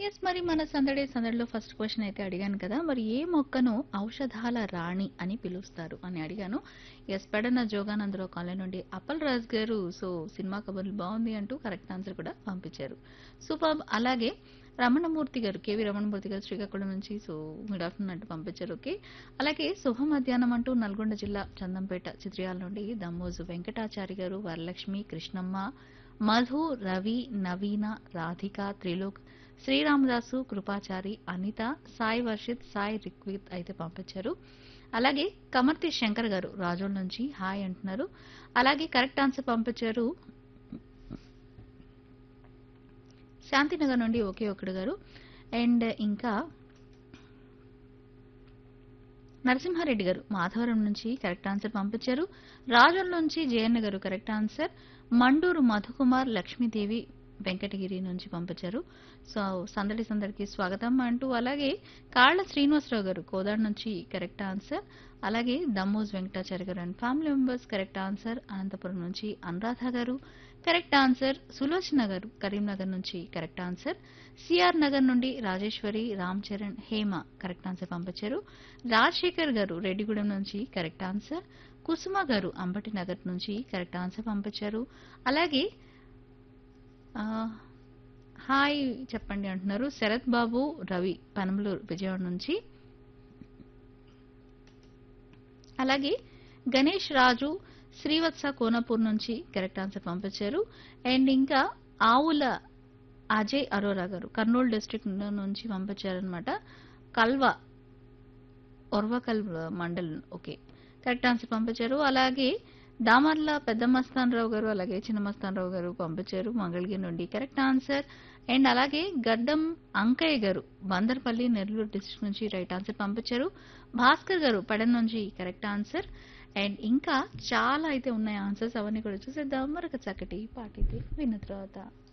yes మరి మన సందడి సందడిలో ఫస్ట్ క్వశ్చన్ అయితే అడిగాను కదా మరి ఏ మొక్కను ఔషధాల రాణి అని పిలుస్తారు అని అడిగాను ఎస్ పెడన జోగానందరావు కాలనీ నుండి అప్పల్ రాజ్ గారు సో సినిమా కబుర్లు బాగుంది అంటూ కరెక్ట్ ఆన్సర్ కూడా పంపించారు సూపర్ అలాగే రమణమూర్తి గారు కేవి రమణమూర్తి గారు శ్రీకాకుళం నుంచి సో గుడ్ ఆఫ్టర్నూన్ అంటూ పంపించారు ఓకే అలాగే శుభ మధ్యాహ్నం అంటూ నల్గొండ జిల్లా చందంపేట చిత్రియాల నుండి దమ్మోజు వెంకటాచారి గారు వరలక్ష్మి కృష్ణమ్మ మధు రవి నవీన రాధిక త్రిలోక్ శ్రీరామదాసు కృపాచారి అనిత సాయి వర్షిత్ సాయి రిక్విత్ అయితే పంపించారు అలాగే కమర్తి శంకర్ గారు రాజోల్ నుంచి హాయ్ అంటున్నారు అలాగే కరెక్ట్ ఆన్సర్ పంపించారు శాంతినగర్ నుండి ఒకే ఒకడు గారు అండ్ ఇంకా నరసింహారెడ్డి గారు మాధవరం నుంచి కరెక్ట్ ఆన్సర్ పంపించారు రాజోల్ నుంచి జయన్న గారు కరెక్ట్ ఆన్సర్ మండూరు మధుకుమార్ లక్ష్మీదేవి వెంకటగిరి నుంచి పంపించారు సో సందడి సందడికి స్వాగతం అంటూ అలాగే కాళ్ళ శ్రీనివాసరావు గారు కోదాడు నుంచి కరెక్ట్ ఆన్సర్ అలాగే దమ్మోజ్ వెంకటాచారి గారు and family members correct answer Anantapur నుంచి అనురాధ గారు కరెక్ట్ ఆన్సర్ సులోచన గారు కరీంనగర్ నుంచి కరెక్ట్ ఆన్సర్ సిఆర్ నగర్ నుండి రాజేశ్వరి రామ్ చరణ్ హేమ కరెక్ట్ ఆన్సర్ పంపించారు రాజశేఖర్ గారు రెడ్డిగూడెం నుంచి కరెక్ట్ ఆన్సర్ కుసుమ గారు అంబటి నగర్ నుంచి కరెక్ట్ ఆన్సర్ పంపించారు అలాగే ఆ, హాయ్ చెప్పండి అంటున్నారు శరత్ బాబు రవి పనమలూరు విజయవాడ నుంచి అలాగే గణేష్ రాజు శ్రీవత్స కోనపూర్ నుంచి కరెక్ట్ ఆన్సర్ పంపించారు అండ్ ఇంకా ఆవుల అజయ్ అరోరా గారు కర్నూలు డిస్ట్రిక్ట్ నుంచి పంపించారనమాట Kalva Orvakal mandal okay correct answer పంపించారు అలాగే దామర్ల పెద్ద మస్తాన్ రావు గారు అలాగే చిన్న మస్తాన్ రావు గారు పంపించారు మంగళగిరి నుండి కరెక్ట్ ఆన్సర్ అండ్ అలాగే గడ్డం అంకయ్య గారు బందర్పల్లి నెల్లూరు డిస్ట్రిక్ట్ నుంచి రైట్ ఆన్సర్ పంపించారు భాస్కర్ గారు పెడన్ నుంచి కరెక్ట్ ఆన్సర్ అండ్ ఇంకా చాలా అయితే ఉన్నాయి ఆన్సర్స్ అవన్నీ కూడా చూసేద్దాం మరొక చక్కటి పాటితే విన్న తర్వాత